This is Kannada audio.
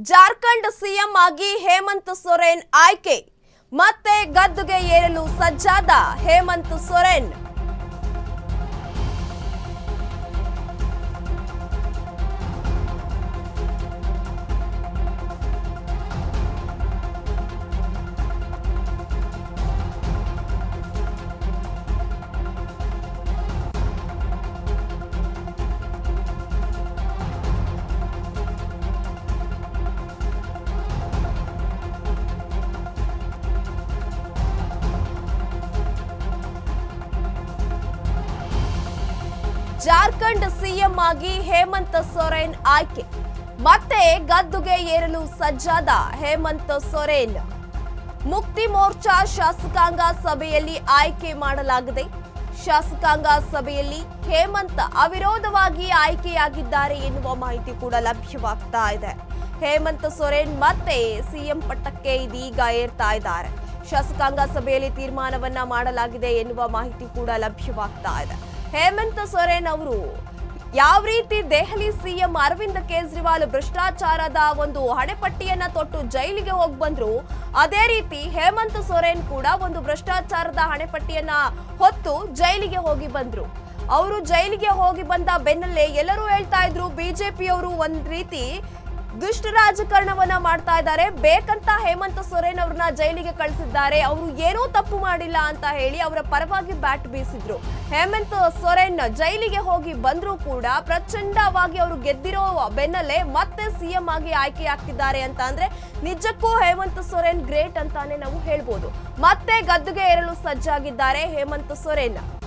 ಜಾರ್ಖಂಡ್ ಸಿಎಂ ಆಗಿ ಹೇಮಂತ್ ಸೊರೇನ್ ಆಯ್ಕೆ ಮತ್ತೆ ಗದ್ದುಗೆ ಏರಲು ಸಜ್ಜಾದ ಹೇಮಂತ್ ಸೊರೇನ್ ಜಾರ್ಖಂಡ್ ಸಿಎಂ ಆಗಿ ಹೇಮಂತ್ ಸೊರೇನ್ ಆಯ್ಕೆ ಮತ್ತೆ ಗದ್ದುಗೆ ಏರಲು ಸಜ್ಜಾದ ಹೇಮಂತ್ ಸೊರೇನ್ ಮುಕ್ತಿ ಮೋರ್ಚಾ ಶಾಸಕಾಂಗ ಸಭೆಯಲ್ಲಿ ಆಯ್ಕೆ ಮಾಡಲಾಗಿದೆ ಶಾಸಕಾಂಗ ಸಭೆಯಲ್ಲಿ ಹೇಮಂತ್ ಅವಿರೋಧವಾಗಿ ಆಯ್ಕೆಯಾಗಿದ್ದಾರೆ ಎನ್ನುವ ಮಾಹಿತಿ ಕೂಡ ಲಭ್ಯವಾಗ್ತಾ ಇದೆ ಹೇಮಂತ್ ಸೊರೇನ್ ಮತ್ತೆ ಸಿಎಂ ಪಟ್ಟಕ್ಕೆ ಇದೀಗ ಏರ್ತಾ ಇದ್ದಾರೆ ಶಾಸಕಾಂಗ ಸಭೆಯಲ್ಲಿ ತೀರ್ಮಾನವನ್ನ ಮಾಡಲಾಗಿದೆ ಎನ್ನುವ ಮಾಹಿತಿ ಕೂಡ ಲಭ್ಯವಾಗ್ತಾ ಇದೆ ಹೇಮಂತ್ ಸೊರೇನ್ ಅವರು ಯಾವ ರೀತಿ ದೆಹಲಿ ಸಿಎಂ ಅರವಿಂದ್ ಕೇಜ್ರಿವಾಲ್ ಭ್ರಷ್ಟಾಚಾರದ ಒಂದು ಹಣೆಪಟ್ಟಿಯನ್ನ ತೊಟ್ಟು ಜೈಲಿಗೆ ಹೋಗಿ ಬಂದ್ರು ಅದೇ ರೀತಿ ಹೇಮಂತ್ ಸೊರೇನ್ ಕೂಡ ಒಂದು ಭ್ರಷ್ಟಾಚಾರದ ಹಣೆಪಟ್ಟಿಯನ್ನ ಹೊತ್ತು ಜೈಲಿಗೆ ಹೋಗಿ ಬಂದ್ರು ಅವರು ಜೈಲಿಗೆ ಹೋಗಿ ಬಂದ ಬೆನ್ನಲ್ಲೇ ಎಲ್ಲರೂ ಹೇಳ್ತಾ ಇದ್ರು ಬಿಜೆಪಿಯವರು ಒಂದ್ ರೀತಿ ದುಷ್ಟ ರಾಜಕಾರಣವನ್ನ ಮಾಡ್ತಾ ಇದ್ದಾರೆ ಬೇಕಂತ ಹೇಮಂತ್ ಸೊರೇನ್ ಅವ್ರನ್ನ ಜೈಲಿಗೆ ಕಳಿಸಿದ್ದಾರೆ ಅವರು ಏನೂ ತಪ್ಪು ಮಾಡಿಲ್ಲ ಅಂತ ಹೇಳಿ ಅವರ ಪರವಾಗಿ ಬ್ಯಾಟ್ ಬೀಸಿದ್ರು ಹೇಮಂತ್ ಸೊರೇನ್ ಜೈಲಿಗೆ ಹೋಗಿ ಬಂದ್ರೂ ಕೂಡ ಪ್ರಚಂಡವಾಗಿ ಅವರು ಗೆದ್ದಿರೋ ಬೆನ್ನಲ್ಲೇ ಮತ್ತೆ ಸಿಎಂ ಆಗಿ ಆಯ್ಕೆ ಆಗ್ತಿದ್ದಾರೆ ಅಂತ ಅಂದ್ರೆ ನಿಜಕ್ಕೂ ಹೇಮಂತ್ ಸೊರೇನ್ ಗ್ರೇಟ್ ಅಂತಾನೆ ನಾವು ಹೇಳ್ಬೋದು ಮತ್ತೆ ಗದ್ದುಗೆ ಏರಲು ಸಜ್ಜಾಗಿದ್ದಾರೆ ಹೇಮಂತ್ ಸೊರೇನ್